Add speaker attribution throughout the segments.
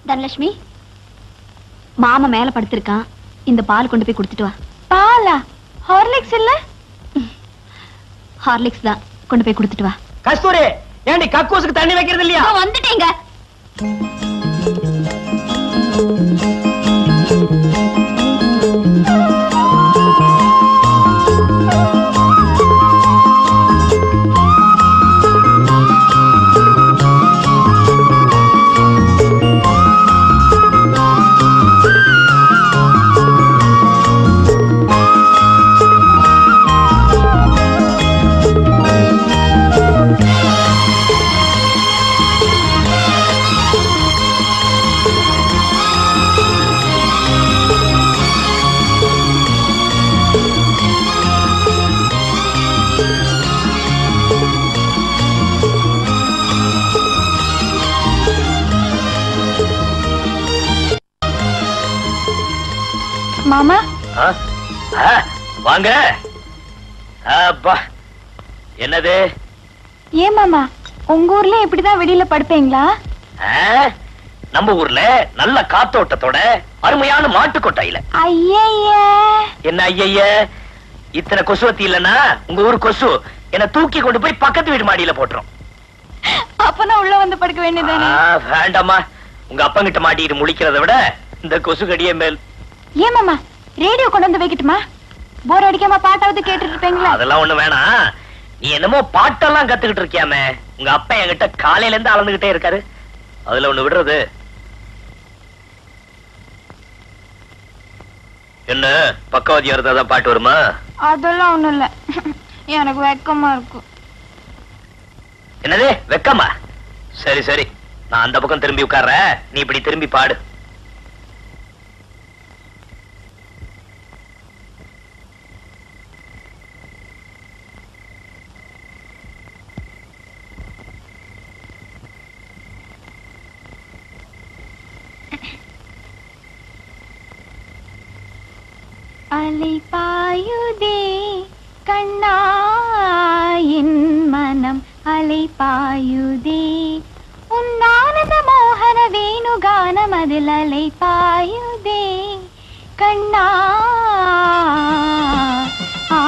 Speaker 1: தனலட்சுமி மாமா மேல படுத்திருக்கான் இந்த பால் கொண்டு போய் கொடுத்துட்டு வா
Speaker 2: பாலா ஹார்லிக்ஸ் இல்ல
Speaker 1: ஹார்லிக்ஸ் தான் கொண்டு போய் கொடுத்துட்டு வா
Speaker 3: கஸ்தூரி ஏண்டி கக்கூசுக்கு தண்ணி வைக்கிறது இல்லையா
Speaker 1: இதோ வந்துட்டேங்க
Speaker 2: மாமா
Speaker 4: ஆ? ஆ, வாங்க அப்பா என்னது
Speaker 2: ஏன் மாமா உங்க ஊர்ல இப்படிதான் வெளியில படுப்பீங்களா
Speaker 4: ஆ? நம்ம ஊர்ல நல்ல காத்தோட்டத்தோட அருமையான மாட்டு கொட்டாயில
Speaker 2: ஐய
Speaker 4: என்ன ஐய இத்தனை கொசுவத்தி இல்லனா உங்க ஊர் கொசு என்ன தூக்கி கொண்டு போய் பக்கத்து வீடு மாடியில போட்டுரும்
Speaker 2: அப்பனா உள்ள வந்து படுக்க வேண்டியதானே
Speaker 4: ஆ, வேண்டாம்மா உங்க அப்பங்கிட்ட மாட்டிட்டு முழிக்கிறத விட இந்த கொசு கடியே மேல்
Speaker 2: ஏன் மாமா ரேடியோ கொண்டு வந்து வைக்கட்டுமா போர் அடிக்காம பாட்டாவது கேட்டுட்டு இருப்பீங்களா
Speaker 4: அதெல்லாம் ஒண்ணு வேணாம் நீ என்னமோ பாட்டெல்லாம் கத்துக்கிட்டு இருக்கியாமே உங்க அப்பா என்கிட்ட காலையில இருந்து அளந்துகிட்டே இருக்காரு அதுல ஒண்ணு விடுறது என்ன பக்கவாதியா இருந்தா தான் பாட்டு வருமா
Speaker 2: அதெல்லாம் ஒண்ணும் இல்ல எனக்கு வெக்கமா இருக்கும்
Speaker 4: என்னது வெக்கமா சரி சரி நான் அந்த பக்கம் திரும்பி உட்கார்றேன் நீ இப்படி திரும்பி பாடு
Speaker 2: அலை பாயுதே கண்ணா என் மனம் அலை பாயுதே உன்னானந்த மோகன வேணுகானம் அதில் அலை பாயுதே கண்ணா ஆ.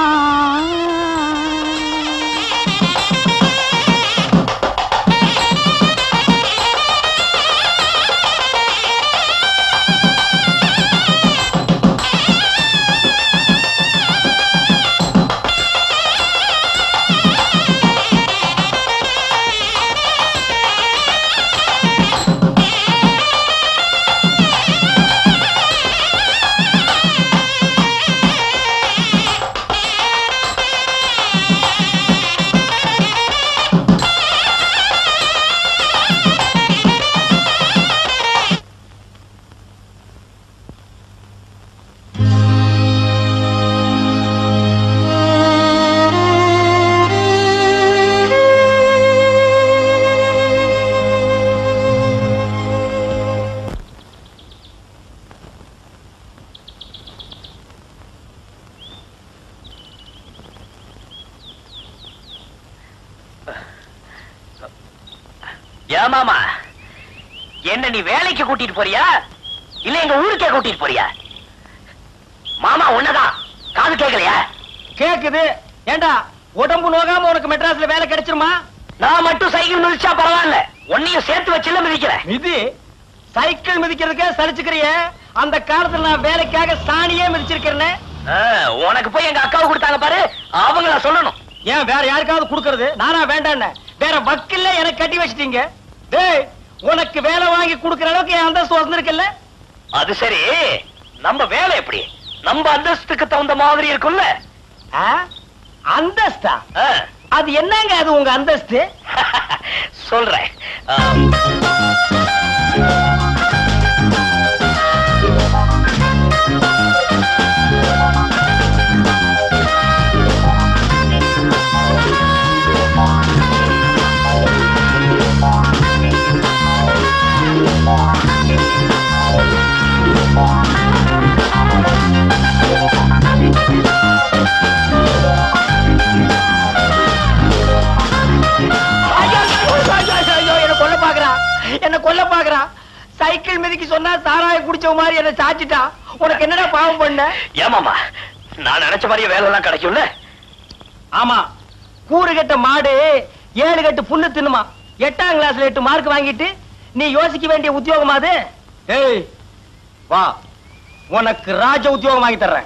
Speaker 4: ஏமாமா என்ன நீ வேலைக்கு கூட்டிட்டு போறியா இல்ல எங்க ஊருக்கே கூட்டிட்டு போறியா மாமா உன்னதான் காது கேட்கலையா
Speaker 3: கேக்குது ஏண்டா உடம்பு நோகாம உனக்கு மெட்ராஸ்ல வேலை கிடைச்சிருமா
Speaker 4: நான் மட்டும் சைக்கிள் மிதிச்சா பரவாயில்ல உன்னையும் சேர்த்து வச்சுல மிதிக்கிறேன்
Speaker 3: மிதி சைக்கிள் மிதிக்கிறதுக்கே சலிச்சுக்கிறிய அந்த காலத்துல நான் வேலைக்காக சாணியே மிதிச்சிருக்கிறேனே
Speaker 4: ஆ, உனக்கு போய் எங்க அக்காவை கொடுத்தாங்க பாரு அவங்கள சொல்லணும்
Speaker 3: ஏன் வேற யாருக்காவது கொடுக்கறது நானா வேண்டான்னு வேற வக்கில்ல எனக்கு கட்டி வச்சிட்டீங்க டேய் உனக்கு வேலை வாங்கி கொடுக்கற அளவுக்கு என் அந்தஸ்து வந்திருக்குல்ல
Speaker 4: அது சரி நம்ம வேலை எப்படி நம்ம அந்தஸ்துக்கு தகுந்த மாதிரி இருக்கும்ல
Speaker 3: ஆ? அந்தஸ்தா
Speaker 4: ஆ,
Speaker 3: அது என்னங்க அது உங்க அந்தஸ்து
Speaker 4: சொல்றேன் ஆ,
Speaker 3: ஐயோ, ஐயோ, ஐயோ, ஐயோ, என்ன கொல்ல பாக்குறான் என்ன கொல்ல பாக்குறான் சைக்கிள் மிதிக்கு சொன்னா சாராய குடிச்ச மாதிரி என்ன சாச்சிட்டான் உனக்கு என்னடா பாவம் பண்ண
Speaker 4: ஏமாமா நான் நினைச்ச மாதிரியே வேலை எல்லாம் கிடைக்கும்ல
Speaker 3: ஆமா கூறு கட்ட மாடு ஏழு கட்டு புல்லு தின்னுமா எட்டாம் கிளாஸ்ல எட்டு மார்க் வாங்கிட்டு நீ யோசிக்க வேண்டிய உத்தியோகமா அது ஏய் வா உனக்கு ராஜ உத்தியோகம் வாங்கி தர்றேன்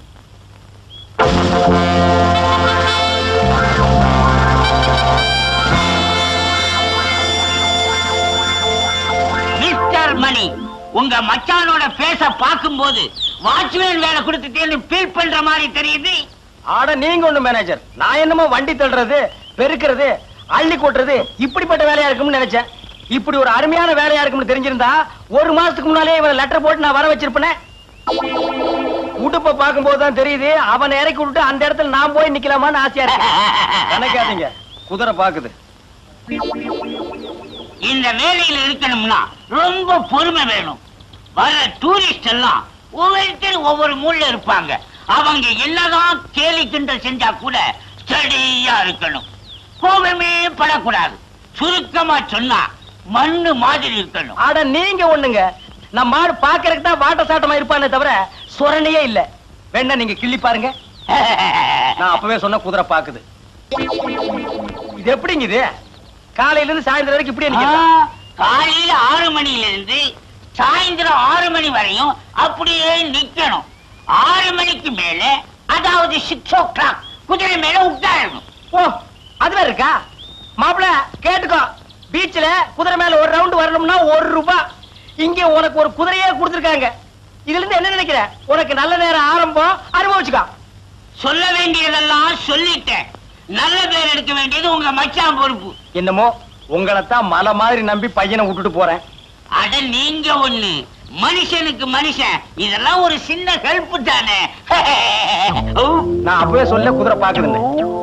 Speaker 5: மிஸ்டர் மணி உங்க மச்சானோட பேச பார்க்கும்போது வாட்ச்மேன் வேலை கொடுத்துட்டேன்னு ஃபீல் பண்ற மாதிரி தெரியுது
Speaker 3: ஆட நீங்க ஒண்ணு மேனேஜர் நான் என்னமோ வண்டி தள்ளுறது பெருக்கிறது அள்ளி கொட்டுறது இப்படிப்பட்ட வேலையா இருக்கும்னு நினைச்சேன் இப்படி ஒரு அருமையான வேலையா இருக்கும்னு தெரிஞ்சிருந்தா ஒரு மாசத்துக்கு முன்னாலே இவன் லெட்டர் போட்டு நான் வர வச்சிருப்பேனே உடுப்ப பார்க்கும்போது தான் தெரியுது அவனை இறக்கி விட்டு அந்த இடத்துல நான் போய் நிக்கலாமான்னு ஆசையா இருக்கு நினைக்காதீங்க குதிரை பாக்குது
Speaker 5: இந்த வேலையில இருக்கணும்னா ரொம்ப பொறுமை வேணும் வர டூரிஸ்ட் எல்லாம் ஒவ்வொருத்தர் ஒவ்வொரு மூல்ல இருப்பாங்க அவங்க என்னதான் கேலி கிண்டல் செஞ்சா கூட ஸ்டடியா இருக்கணும் கோபமே படக்கூடாது சுருக்கமா சொன்னா மண்ணு மாதிரி இருக்கணும்
Speaker 3: ஆட நீங்க ஒண்ணுங்க நம்ம மாடு பாக்குறதுக்கு தான் வாட்ட சாட்டமா இருப்பானே தவிர சுரணையே இல்ல வேணா நீங்க கிள்ளி பாருங்க நான் அப்பவே சொன்ன குதிரை பாக்குது இது எப்படிங்க இது காலையில இருந்து சாயந்தரம் வரைக்கும் இப்படியே
Speaker 5: ஆ,
Speaker 3: நிக்கிறதா?
Speaker 5: காலையில ஆறு மணில இருந்து சாயந்தரம் ஆறு மணி வரையும் அப்படியே நிக்கணும் ஆறு மணிக்கு மேல அதாவது சிக்ஸ் ஓ கிளாக் குதிரை மேல உட்காரணும்
Speaker 3: ஓ அது வேற இருக்கா மாப்பிள கேட்டுக்கோ பீச்ல குதிரை மேல ஒரு ரவுண்ட் வரணும்னா ஒரு ரூபாய் இங்க உனக்கு ஒரு குதிரையே கொடுத்துருக்காங்க இதுல இருந்து என்ன நினைக்கிற உனக்கு நல்ல நேரம் ஆரம்பம் அனுபவிச்சுக்கோ
Speaker 5: சொல்ல வேண்டியதெல்லாம் சொல்லிட்டேன் நல்ல பேர் எடுக்க வேண்டியது உங்க மச்சான் பொறுப்பு
Speaker 3: என்னமோ உங்களைத்தான் மலை மாதிரி நம்பி பையனை விட்டுட்டு போறேன்
Speaker 5: அட நீங்க ஒண்ணு மனுஷனுக்கு மனுஷன் இதெல்லாம் ஒரு சின்ன ஹெல்ப் தானே ஓ,
Speaker 3: நான் அப்பவே சொல்ல குதிரை பாக்குதுன்னு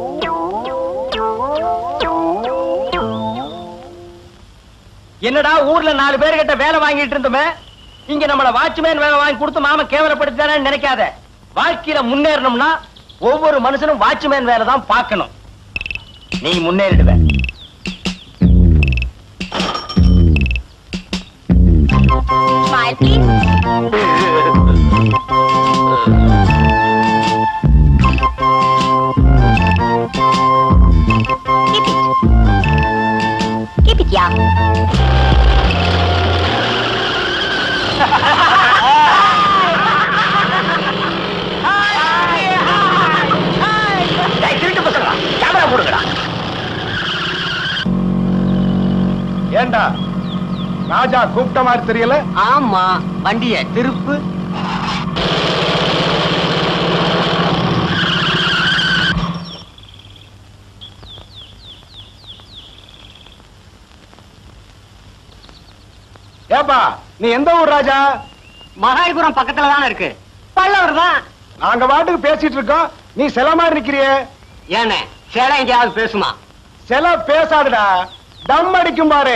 Speaker 3: என்னடா ஊர்ல நாலு பேர் கிட்ட வேலை வாங்கிட்டு இருந்தோமே இங்க நம்மள வாட்ச்மேன் வேலை வாங்கி கொடுத்து மாம கேவலப்படுத்தானே நினைக்காத வாழ்க்கையில முன்னேறணும்னா ஒவ்வொரு மனுஷனும் வாட்ச்மேன் வேலை தான் பார்க்கணும் நீ முன்னேறிடுவ
Speaker 2: Smile, please. Keep it. Keep it, yeah.
Speaker 4: டேய், திருட்டு பசங்களா கேமரா போடுங்கடா
Speaker 6: ஏண்டா ராஜா கூப்பிட்ட மாதிரி தெரியல
Speaker 3: ஆமா வண்டிய திருப்பு
Speaker 6: ஏப்பா நீ எந்த ஊர் ராஜா
Speaker 3: மகாலிபுரம் பக்கத்துல தானே இருக்கு பல்லவர் தான்
Speaker 6: நாங்க பாட்டுக்கு பேசிட்டு இருக்கோம் நீ சில மாதிரி நிக்கிறியே
Speaker 3: ஏனே சேலை எங்கேயாவது பேசுமா
Speaker 6: சில பேசாதுடா தம் அடிக்கும் பாரு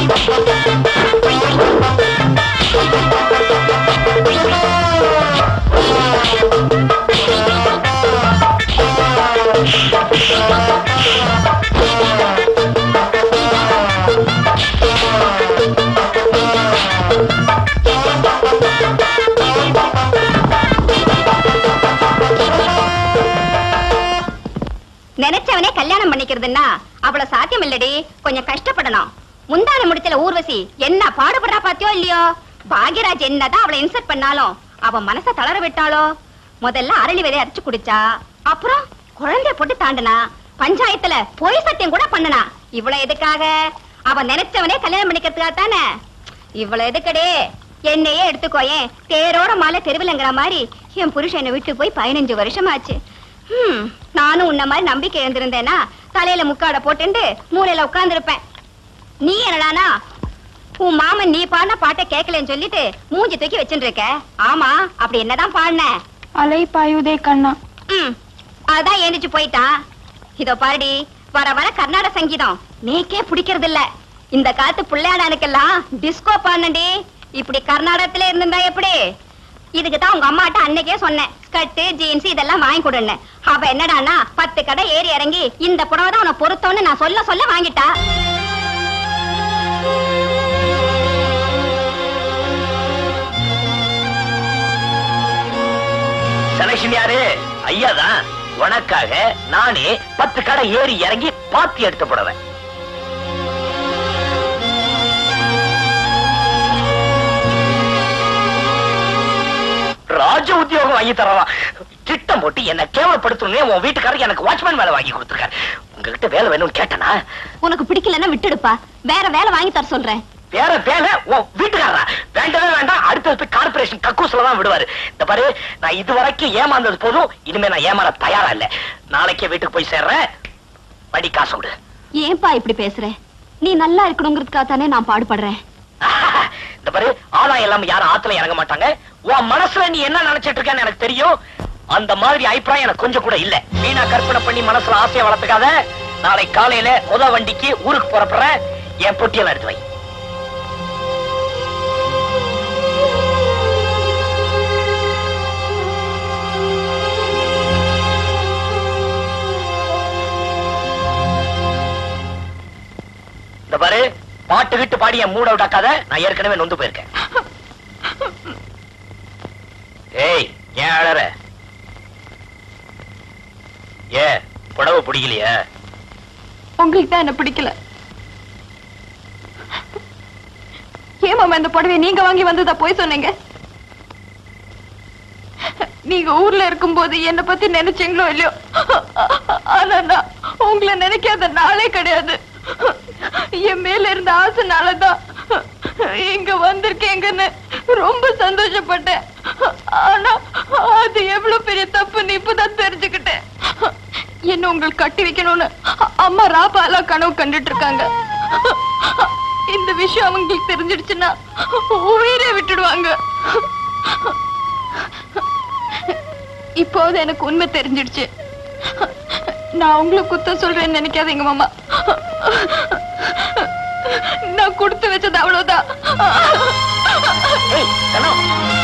Speaker 1: நினைச்சவனே கல்யாணம் பண்ணிக்கிறதுன்னா அவ்வளவு சாத்தியம் இல்லடி கொஞ்சம் கஷ்டப்படணும் முந்தான முடிச்சல ஊர்வசி என்ன பாடுபடுறா பாத்தியோ இல்லையோ பாக்யராஜ் என்னதான் அவளை இன்சர்ட் பண்ணாலும் அவ மனச தளர விட்டாளோ முதல்ல அரளி விதை அரைச்சு குடிச்சா அப்புறம் குழந்தைய போட்டு தாண்டுனா பஞ்சாயத்துல பொய் சத்தியம் கூட பண்ணனா இவ்வளவு எதுக்காக அவ நினைச்சவனே கல்யாணம் பண்ணிக்கிறதுக்காக தானே இவ்வளவு எதுக்கடே என்னையே எடுத்துக்கோயேன் தேரோட மாலை தெருவிலங்கிற மாதிரி என் புருஷன் என்னை விட்டு போய் பதினஞ்சு வருஷம் ஆச்சு ஹம், நானும் உன்ன மாதிரி நம்பிக்கை இருந்திருந்தேனா தலையில முக்காட போட்டுண்டு மூலையில உட்கார்ந்திருப்பேன் நீ என்னடானா உன் மாமன் நீ பாடின பாட்டை கேட்கலன்னு சொல்லிட்டு மூஞ்சி தூக்கி வச்சுட்டு இருக்க ஆமா அப்படி என்னதான் பாடின
Speaker 2: அலை பாயுதே கண்ணா
Speaker 1: ம், அதான் ஏந்திச்சு போயிட்டான் இதோ பாருடி வர வர கர்நாடக சங்கீதம் நீக்கே பிடிக்கிறது இல்ல இந்த காலத்து பிள்ளையாடானுக்கெல்லாம் டிஸ்கோ பாடண்டி இப்படி கர்நாடகத்துல இருந்திருந்தா எப்படி இதுக்கு தான் உங்க அம்மாட்ட அன்னைக்கே சொன்னேன் ஸ்கர்ட் ஜீன்ஸ் இதெல்லாம் வாங்கி கொடுன்னு அவ என்னடான்னா பத்து கடை ஏறி இறங்கி இந்த புடவை தான் உனக்கு பொருத்தம்னு நான் சொல்ல சொல்ல வாங்கிட்டா
Speaker 4: செலக்ஷன் யாரு ஐயாதான் உனக்காக நானே பத்து கடை ஏறி இறங்கி பாத்தி எடுத்து போடுவேன் ராஜ உத்தியோகம் வாங்கி தரலாம் திட்டம் போட்டு என்ன கேவலப்படுத்தணும் உன் வீட்டுக்காரருக்கு எனக்கு வாட்ச்மேன் வேலை வாங்கி கொடுத்துருக்காரு உங்ககிட்ட வேலை வேணும்னு கேட்டனா
Speaker 1: உனக்கு பிடிக்கலன்னா விட்டுடுப்பா வேற வேலை வாங்கி தர சொல்றேன்
Speaker 4: வேற வேலை உன் வீட்டுக்காரரா வேண்டவே வேண்டாம் அடுத்தது போய் கார்பரேஷன் கக்கூஸ்ல தான் விடுவாரு இந்த பாரு நான் இது வரைக்கும் ஏமாந்தது போதும் இனிமே நான் ஏமாற தயாரா இல்ல நாளைக்கே வீட்டுக்கு போய் சேர்றேன் வண்டி காசு விடு
Speaker 1: ஏன்பா இப்படி பேசுற நீ நல்லா இருக்கணுங்கிறதுக்காக தானே நான் பாடுபடுறேன்
Speaker 4: இந்த பாரு ஆனா எல்லாம் யாரும் ஆத்துல இறங்க மாட்டாங்க உன் மனசுல நீ என்ன நினைச்சிட்டு இருக்கன்னு எனக்கு தெரியும் அந்த மாதிரி அபிப்பிராயம் எனக்கு கொஞ்சம் கூட இல்ல வீணா கற்பனை பண்ணி மனசுல ஆசையை வளர்த்துக்காத நாளை காலையில முத வண்டிக்கு ஊருக்கு புறப்படுறேன் என் பொட்டியெல்லாம் எடுத்து வை இந்த பாரு பாட்டு கிட்டு பாடி என் மூட விட்டாக்காத நான் ஏற்கனவே நொந்து போயிருக்கேன் ஏய் ஏன் அழற ஏ புடவை பிடிக்கலையா
Speaker 2: உங்களுக்கு தான் என்ன பிடிக்கல ஏன் மாமா இந்த புடவைய நீங்க வாங்கி வந்ததா போய் சொன்னீங்க நீங்க ஊர்ல இருக்கும்போது என்ன பத்தி நினைச்சீங்களோ இல்லையோ ஆனா நான் உங்களை நினைக்காத நாளே கிடையாது என் மேல இருந்த ஆசைனாலதான் இங்க வந்திருக்கேங்கன்னு ரொம்ப சந்தோஷப்பட்டேன் ஆனா அது எவ்வளவு பெரிய தப்புன்னு இப்பதான் தெரிஞ்சுக்கிட்டேன் என்ன உங்களுக்கு கட்டி வைக்கணும்னு அம்மா ராபாலா கனவு கண்டுட்டு இருக்காங்க இந்த விஷயம் அவங்களுக்கு தெரிஞ்சிடுச்சுன்னா உயிரே விட்டுடுவாங்க இப்போது எனக்கு உண்மை தெரிஞ்சிடுச்சு நான் உங்களை குத்தம் சொல்றேன்னு நினைக்காதீங்க மாமா நான் கொடுத்து வச்சது அவ்வளவுதான்
Speaker 4: ஏய் தனம்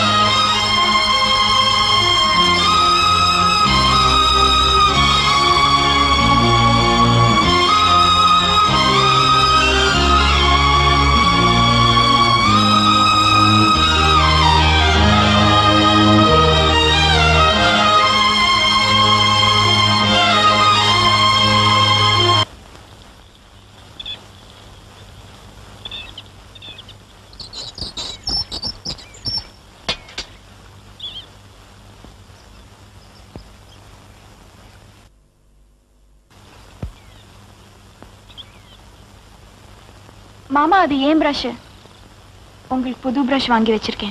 Speaker 2: மாமா அது ஏன் பிரஷ் உங்களுக்கு புது பிரஷ் வாங்கி வச்சிருக்கேன்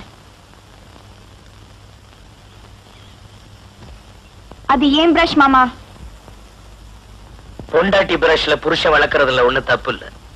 Speaker 2: அது ஏன் பிரஷ் மாமா
Speaker 4: பொண்டாட்டி பிரஷ்ல புருஷன் வளர்க்கறதுல ஒண்ணு தப்பு இல்ல